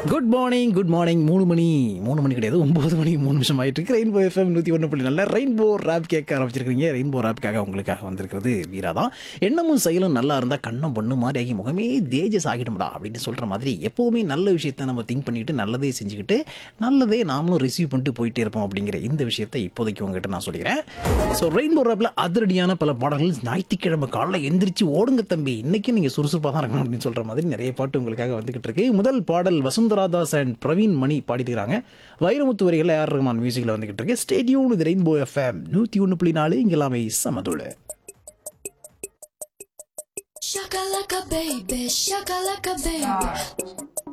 Good morning good morning மூணு மணி மூணு மணி கிடையாது ஒன்பது மணி மூணு நிமிஷம் ஆயிட்டு இருக்கு ரெயின்போ எஃப்எம் நூற்றி ஒன்று புள்ளி நல்ல ரெயின்போ ரேப் கேட்க ஆரம்பிச்சிருக்கீங்க ரெயின்போ ரேப்புக்காக உங்களுக்காக வந்திருக்கிறது வீரா தான் எண்ணமும் செயலும் நல்லா இருந்தால் கண்ணம் பொண்ணு மாதிரி ஆகி முகமே தேஜஸ் ஆகிடும்டா அப்படின்னு சொல்கிற மாதிரி எப்போவுமே நல்ல விஷயத்த நம்ம திங்க் பண்ணிட்டு நல்லதே செஞ்சுக்கிட்டு நல்லதே நாமளும் ரிசீவ் பண்ணிட்டு போயிட்டே இருப்போம் அப்படிங்கிற இந்த விஷயத்தை இப்போதைக்கு உங்ககிட்ட நான் சொல்லிக்கிறேன் ஸோ ரெயின்போ ரேப்பில் அதிரடியான பல பாடல்கள் ஞாயிற்றுக்கிழமை காலைல எந்திரிச்சு ஓடுங்க தம்பி இன்னைக்கு நீங்கள் சுறுசுறுப்பாக தான் இருக்கணும் அப்படின்னு சொல்கிற மாதிரி நிறைய பாட்டு உங்களுக்காக வந்துகிட்டு இருக்கு முதல் பாடல் வசுந்தரா தாஸ் அண்ட் பிரவீன் மணி பாடிட்டுருக்காங்க வைரமுத்து வரிகளில் ஏஆர் ரஹ்மான் மியூசிக்கில் வந்துகிட்டு இருக்கு ஸ்டேடியூன் இது ரெயின்போ எஃப்எம் நூற்றி ஒன்று புள்ளி நாலு இங்கே எல்லாமே சமதுள்ள Shakalaka baby, shakalaka baby.